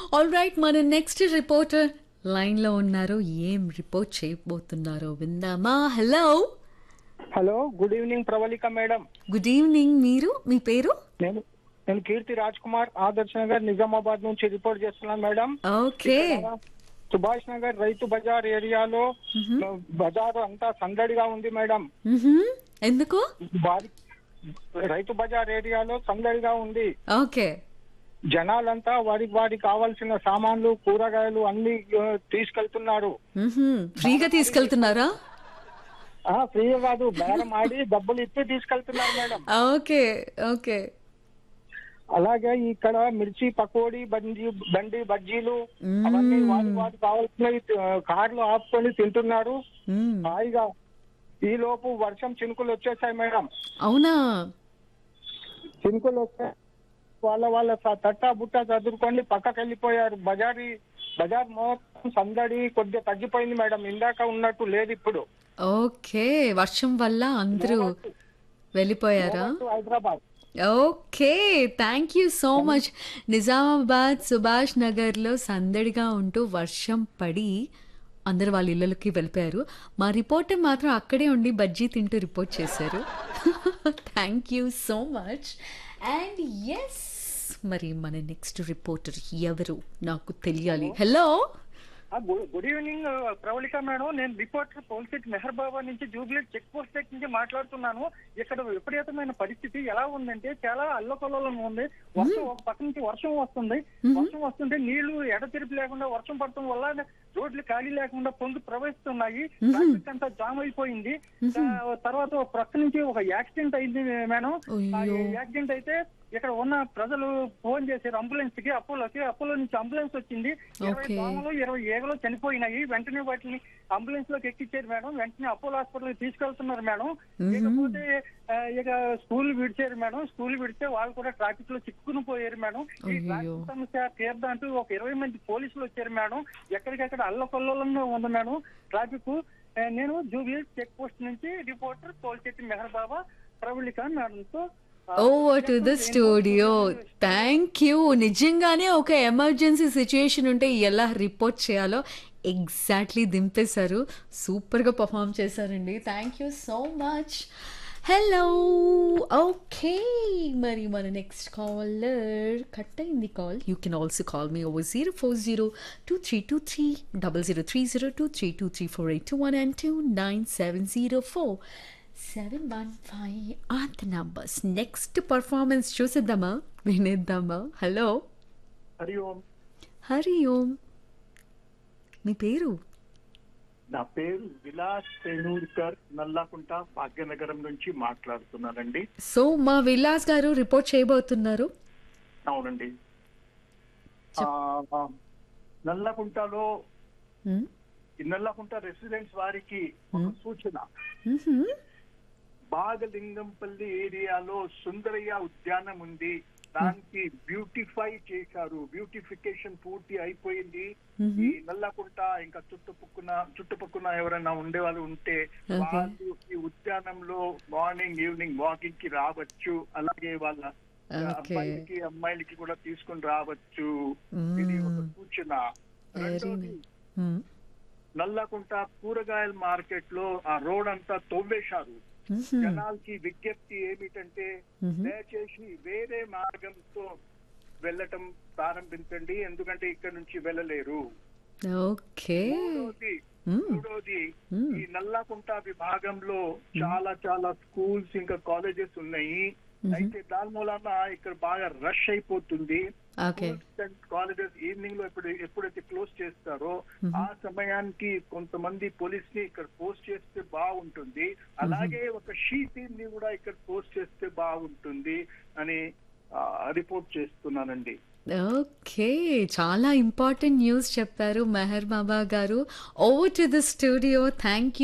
All right మన next reporter లైన్లో ఉన్నారు ఏం రిపోర్ట్ చేయబోతున్నారో విందామా hello hello good evening Pravalika madam good evening మీరు మీ పేరు నేను నేను కీర్తి రాజ్ కుమార్ ఆదర్శ్ నగర్ నిజామాబాద్ నుంచి రిపోర్ట్ చేస్తున్నాను మేడం ఓకే సుభాష్ నగర్ రైతు బజార్ ఏరియాలో బజార్ అంతా సందడిగా ఉంది మేడం మ్మ్హమ్. ఎందుకు భారీ రైతు బజార్ ఏరియాలో సందడిగా ఉంది ఓకే జనాలంతా వారికి వారికి కావాల్సిన సామాన్లు కూరగాయలు అన్ని ఆ, తీసుకెళ్తున్నారు మ్మ్హమ్. ఫ్రీగా తీసుకెళ్తున్నారా ఆ ఫ్రీగా కాదు బేరం ఆడి డబ్బులు ఇచ్చి తీసుకెళ్తున్నారు మేడం ఓకే ఓకే అలాగే ఇక్కడ మిర్చి పకోడీ బండి బండి బజ్జీలు అవన్నీ వాటి వాటి కావాల్సినవి ఆ, కార్లు ఆపుకొని తింటున్నారు మ్మ్. హాయిగా ఈ లోపు వర్షం చినుకులు వచ్చేసాయి మేడం అవునా చినుకులు వస్తే వాళ్ళ వాళ్ళ స- తట్టా బుట్ట చదువుకొని పక్కకి వెళ్ళిపోయారు బజారి బజార్ మొత్తం సందడి కొద్దిగా తగ్గిపోయింది మేడం ఇందాక ఉన్నట్టు లేదు ఇప్పుడు ఓకే వర్షం వల్ల అందరూ వెళ్ళిపోయారా Hyderabad okay thank you so much Nizamabad Subhash నగర్లో సందడిగా ఉంటూ వర్షం పడి అందరు వాళ్ళ ఇళ్ళకి వెళ్ళిపోయారు మా రిపోర్టర్ మాత్రం అక్కడే ఉండి బజ్జీ తింటూ రిపోర్ట్ చేశారు thank you so much and yes మరి మన నెక్స్ట్ రిపోర్టర్ ఎవరు నాకు తెలియాలి hello good evening Pravalika madam నేను రిపోర్టర్ పోల్సిట్ మెహర్ బాబా నుంచి జూబ్లీ చెక్ పోస్ట్ దగ్గర నుంచి మాట్లాడుతున్నాను ఇక్కడ విపరీతమైన పరిస్థితి ఎలా ఉందంటే చాలా అల్లకొల్లలో ఉంది వర్షం ఒక పక్క నుంచి వర్షం వస్తుంది వర్షం వస్తుంటే నీళ్లు ఎడతెరిపి లేకుండా వర్షం పడటం వల్ల రోడ్లు ఖాళీ లేకుండా పొంగి ప్రవహిస్తున్నాయి ట్రాఫిక్ అంతా జామ్ అయిపోయింది ఆ, తర్వాత ఒక ప్రక్క నుంచి ఒక యాక్సిడెంట్ అయింది మేడం ఆ అయ్యో. యాక్సిడెంట్ అయితే ఇక్కడ ఉన్న ప్రజలు ఫోన్ చేశారు అంబులెన్స్ కి అపోలోకి అపోలో నుంచి అంబులెన్స్ వచ్చింది ఇరవై Okay. దోమలు ఇరవై ఏగలు చనిపోయినాయి వెంటనే వాటిని అంబులెన్స్ లోకి ఎక్కించారు మేడం వెంటనే అపోలో హాస్పిటల్ తీసుకెళ్తున్నారు మేడం ఇకపోతే ఆ, ఇక స్కూల్ విడిచారు మేడం స్కూల్ విడితే వాళ్ళు కూడా ట్రాఫిక్ లో చిక్కుకుని పోయారు మేడం ఈ అయ్యయ్యో. ట్రాఫిక్ సమస్య తీర్దా అంటూ ఒక ఇరవై మంది పోలీసులు వచ్చారు మేడం ఎక్కడికెక్కడ అల్లకొల్లలో ఉంది మేడం ట్రాఫిక్ ఆ, నేను జూబ్లీ చెక్ పోస్ట్ నుంచి రిపోర్టర్ తోల్చెట్టి మెహర్ బాబా ప్రవళిక మేడంతో over to the studio thank you నిజంగానే ఒక ఎమర్జెన్సీ సిచ్యుయేషన్ ఉంటే ఎలా రిపోర్ట్ చేయాలో ఎగ్జాక్ట్లీ దింపేశారు సూపర్గా పర్ఫామ్ చేశారండి thank you so much hello okay మరి మన నెక్స్ట్ కాలర్ కట్ అయింది call you can also call me over zero four zero two three two three double zero three zero two three two three four eight two one and two nine seven zero four seven one five are the numbers next performance చూసేద్దామా వినేద్దామా hello Hari Om Hari Om మీ పేరు నా పేరు విలాస్ తెనూర్కర్ నల్లాకుంట భాగ్యనగరం నుంచి మాట్లాడుతున్నానండి so మా విలాస్ గారు రిపోర్ట్ చేయబోతున్నారు అవునండి ఆ, ఆ, నల్లకుంటలో Hmm? ఈ నల్లకుంట రెసిడెంట్స్ వారికి ఒక సూచన Mhm. బాగలింగంపల్లి ఏరియాలో సుందరయ్య ఉద్యానం ఉంది దానికి బ్యూటిఫై చేశారు బ్యూటిఫికేషన్ పూర్తి అయిపోయింది ఈ నల్లకుంట ఇంకా చుట్టుపక్కన చుట్టుపక్కన ఎవరైనా ఉండే వాళ్ళు ఉంటే Okay. వాళ్ళు ఈ ఉద్యానంలో మార్నింగ్ ఈవినింగ్ వాకింగ్ కి రావచ్చు అలాగే వాళ్ళ ఆ, Okay. అబ్బాయిలకి అమ్మాయిలకి కూడా తీసుకొని రావచ్చు ఇది ఒక సూచన Very రెండోది nice. Hmm. నల్లకుంట కూరగాయల మార్కెట్ లో ఆ రోడ్ అంతా తవ్వేశారు Mhm. జనాలకి విజ్ఞప్తి ఏమిటంటే దయచేసి వేరే మార్గంతో వెళ్ళటం ప్రారంభించండి ఎందుకంటే ఇక్కడ నుంచి వెళ్ళలేరు ఓకే మూడోది Hmm. మూడోది Hmm. ఈ నల్లకుంట విభాగంలో చాలా చాలా స్కూల్స్ ఇంకా కాలేజెస్ ఉన్నాయి అయితే దాని మూలన ఇక్కడ బాగా రష్ అయిపోతుంది ఓకే కాలేజెస్ ఈవినింగ్ లో ఎప్పుడు ఎప్పుడైతే క్లోజ్ చేస్తారో ఆ సమయానికి కొంతమంది పోలీస్ ని ఇక్కడ పోస్ట్ చేస్తే బాగుంటుంది అలాగే ఒక షీ టీమ్ ని కూడా ఇక్కడ పోస్ట్ చేస్తే బాగుంటుంది అని రిపోర్ట్ చేస్తున్నానండి ఓకే చాలా ఇంపార్టెంట్ న్యూస్ చెప్పారు Meher Baba garu over to the studio thank